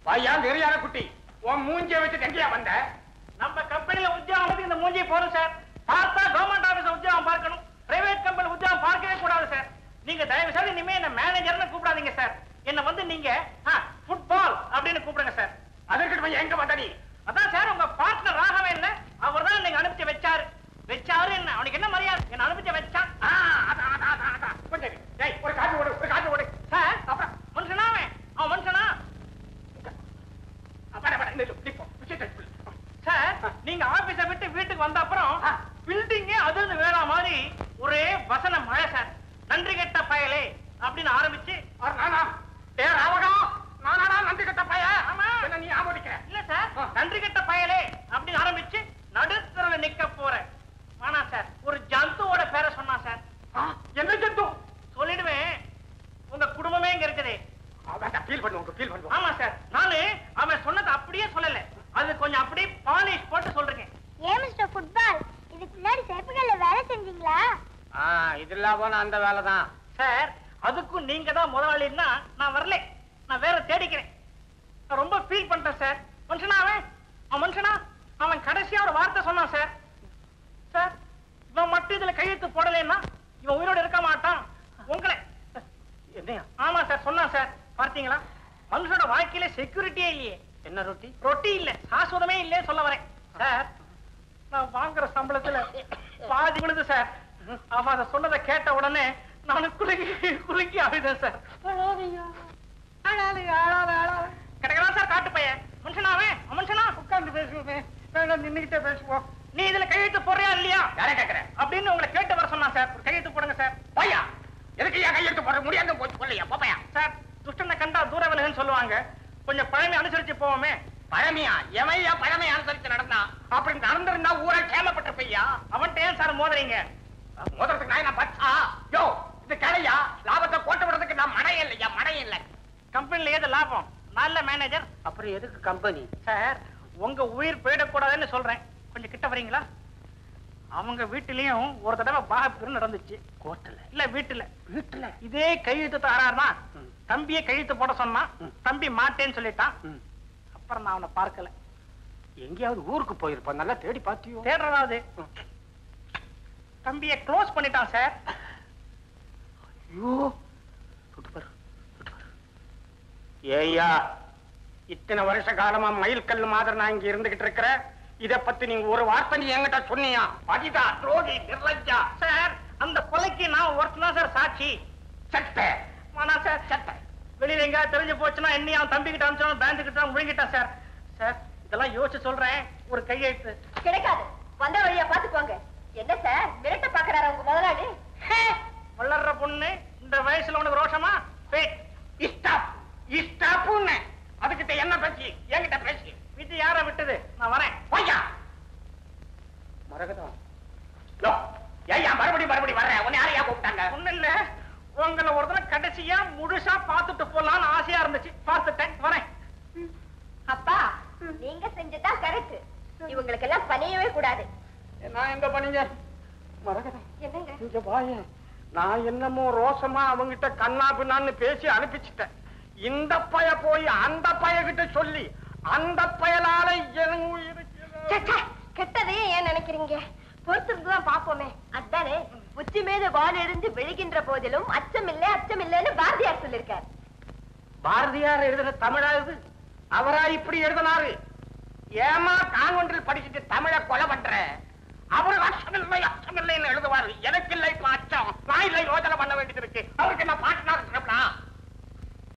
பையா தெரியாத குட்டி உன் மூஞ்சிய வச்சு எங்கேயா வந்த நம்ம கம்பெனில உத்தியோகம் வந்து இந்த மூஞ்சி போறோம் சார் பார்த்தா கவர்மெண்ட் ஆபீஸ் உத்தியோகம் பார்க்கணும் பிரைவேட் கம்பெனி உத்தியோகம் பார்க்கவே கூடாது சார் நீங்க தயவு செய்து இனிமே என்ன மேனேஜர்னு கூப்பிடாதீங்க சார் என்ன வந்து நீங்க ஃபுட்பால் அப்படின்னு கூப்பிடுங்க சார் அதற்கு பையன் எங்க வந்த நீ அதான் சார் உங்க பார்ட்னர் ராகவன் இல்ல அவர் தான் நீங்க அனுப்பிச்சு வச்சாரு வச்சாரு என்ன அவனுக்கு என்ன மரியாதை என்ன அனுப்பிச்சு வச்சான் ஆ, அதான், அதான், அதான், அதான். கொஞ்சம் இரு. டேய், ஒரு காப்பி ஓடு ஒரு காப்பி ஓடு சார் அப்புறம் மனுஷனா அவன் அவன் மனுஷனா வர வர நில்லு, நிப்போ. விஷயத்தை சொல்லு. சார் நீங்க ஆபீஸ விட்டு வீட்டுக்கு வந்த அப்புறம் பில்டிங்கே அது வேற மாதிரி ஒரே வசன மழை சார் நன்றி கெட்ட பயலே அப்படின்னு ஆரம்பிச்சு ஆ, நானா? டேய், ராவகம், நானாடா நன்றி கெட்ட பையன்? ஆமா. என்ன நீ ஆமோதிக்கிற? இல்ல சார் ஆ. நன்றி கெட்ட பயலே அப்படின்னு ஆரம்பிச்சு நடுத்தரல நிக்க போறேன் ஆனா சார் ஒரு ஜந்துவோட பேரை சொன்னா சார் ஆ, என்ன ஜந்து? சொல்லிடுவேன் உங்க குடும்பமே இங்க இருக்குதே அவன்கிட்ட feel பண்ணுவோம், feel பண்ணுவோம். ஆமா சார் நானு அவன் சொன்னதை அப்படியே சொல்லல அது கொஞ்சம் அப்படியே பாலிஷ் போட்டு சொல்றேன் ஏன் மிஸ்டர் ஃபுட்பால் இதுக்கு முன்னாடி சேப்புகள்ல வேலை செஞ்சீங்களா ஆ, இது இல்லாம அந்த வேலை தான் சார் அதுக்கும் நீங்க தான் முதலாளின்னா நான் வரல நான் வேற தேடிக்கிறேன் நான் ரொம்ப ஃபீல் பண்றேன் சார் மனுஷனா அவன் அவன் மனுஷனா அவன் கடைசியா ஒரு வார்த்தை சொன்னான் சார் சார் இவன் மட்டும் இதுல கையெழுத்து போடலைன்னா இவன் உயிரோட இருக்க மாட்டான் உங்களை என்னையா ஆமா சார் சொன்னான் சார் பார்த்தீங்களா மனுஷனோட வாழ்க்கையில செக்யூரிட்டியே இல்லையே என்ன ரொட்டி ரொட்டி இல்ல சாஸ்வதமே இல்லையே சொல்ல வரேன் சார் நான் வாங்குற சம்பளத்துல பாதி விழுது சார் அவன் அதை சொன்னதை கேட்ட உடனே நான் குலுங்கி குலுங்கி அழுதேன் சார் கிடைக்கலாம் சார் காட்டு பையன் மனுஷனாவே மனுஷனா உட்கார்ந்து பேசுவோமே வேண்டாம் நின்னுகிட்டே பேசுவோம் நீ இதுல கையெழுத்து போடுறியா இல்லையா யாரை கேக்குற அப்படின்னு உங்களை கேட்டு வர சொன்னான் சார் ஒரு கையெழுத்து போடுங்க சார் பையா எதுக்கு ஏன் கையெழுத்து போட முடியாது போச்சு சொல்லையா பாப்பையா சார் துஷ்டனை கண்டா தூர விலகுன்னு சொல்லுவாங்க கொஞ்சம் பழமை அனுசரிச்சு போவோமே பழமையா எவையா பழமை அனுசரிச்சு நடந்தா அப்படி நடந்திருந்தா ஊரை கேமப்பட்டிருப்பையா அவன்கிட்ட ஏன் சார் மோதுறீங்க முதறதுக்கு நான் என்ன பச்சா யோ இது கடையா லாபத்தை போட்டு விடுறதுக்கு நான் மடையே இல்லையா மடையே இல்லை கம்பெனில ஏது லாபம் நல்ல மேனேஜர் அப்புறம் எதுக்கு கம்பெனி சார் உங்க உயிர் போயிடக்கூடாதுன்னு சொல்றேன் கொஞ்சம் கிட்ட வரீங்களா அவங்க வீட்டிலயும் ஒரு தடவை பாகப்பிரிவு நடந்துச்சு கோர்ட்ல இல்ல வீட்டுல வீட்டுல இதே கையெழுத்து தகராறுதான் ம். தம்பியை கையெழுத்து போட சொன்னான் ம். தம்பி மாட்டேன்னு சொல்லிட்டான் ம். அப்புறம் நான் அவனை பார்க்கல எங்கேயாவது ஊருக்கு போயிருப்பான் நல்லா தேடி பாத்தியோ தேடுறதாவது தம்பியை க்ளோஸ் பண்ணிட்டான் சார் ஐயோ சுட்டு பாரு சுட்டு பாரு ஏய்யா இத்தனை வருஷ காலமா மயில் கல்லு மாதிரி நான் இங்க இருந்துகிட்டு இருக்கிறேன் இத பத்தி நீங்க ஒரு வார்த்தை நீ என்கிட்ட சொன்னியா பதிதா துரோகி நிர்லஜ்ஜா சார் அந்த கொலைக்கு நான் ஒருத்தனா சார் சாட்சி சட்ட ஆனா சார் சட்ட வெளியில எங்கேயாவது தெரிஞ்சு போச்சுன்னா என்ன அவன் தம்பி கிட்ட அனுப்பிச்சாலும் பேங்க் கிட்ட முழுங்கிட்டான் சார் சார் இதெல்லாம் யோசிச்சு சொல்றேன் ஒரு கையெழுத்து கிடைக்காது வந்த வழியா பாத்துக்கோங்க என்ன சார் மிரட்ட பாக்குறாரு உங்க முதலாளி ஹே, வளர்ற பொண்ணு இந்த வயசுல உனக்கு ரோஷமா பேட் இஸ்டாப் இஸ்டாப்புன்னு அதுகிட்ட என்ன பேசி என்கிட்ட பேசி விட்டு யார விட்டது நான் வரேன் போய்யா மரகதம் யோ ஏய்யா மறுபடியும் மறுபடியும் வர்றேன் உன்னை யாரையா கூப்பிட்டாங்க ஒண்ணு இல்ல உங்களை ஒரு தடவை கடைசியா முழுசா பார்த்துட்டு போலாம்னு ஆசையா இருந்துச்சு பார்த்துட்டேன் வரேன் அப்பா நீங்க செஞ்சதா கரெக்ட் இவங்களுக்கு எல்லாம் பணியவே கூடாது நான் எங்க பண்ணீங்க மரகதம் என்னங்க இங்க வாயேன் நான் என்னமோ ரோசமா அவங்கிட்ட கண்ணா பின்னான்னு பேசி அனுப்பிச்சிட்டேன் இந்த பய போய் அந்த பையகிட்ட சொல்லி அந்த பயலால என் உயிருக்கு ச்சே, ச்சே, கெட்டதையே ஏன் நினைக்கிறீங்க பொறுத்திருந்து தான் பாப்போமே அதானே உச்சி மீது வால் எறிந்து விழுகின்ற போதிலும் அச்சமில்லை அச்சமில்லைன்னு பாரதியார் சொல்லிருக்கார் பாரதியார் எழுதுற தமிழா இது அவரா இப்படி எழுதினாரு ஏமா கான்வென்றில் படிச்சுட்டு தமிழை கொலை பண்ற அவர் அச்சமில்லை அச்சமில்லைன்னு எழுதுவாரு எனக்கு இல்லை இப்ப அச்சம் நான் இல்லை யோசனை பண்ண வேண்டியது இருக்கு அவருக்கு நான் பாட்டு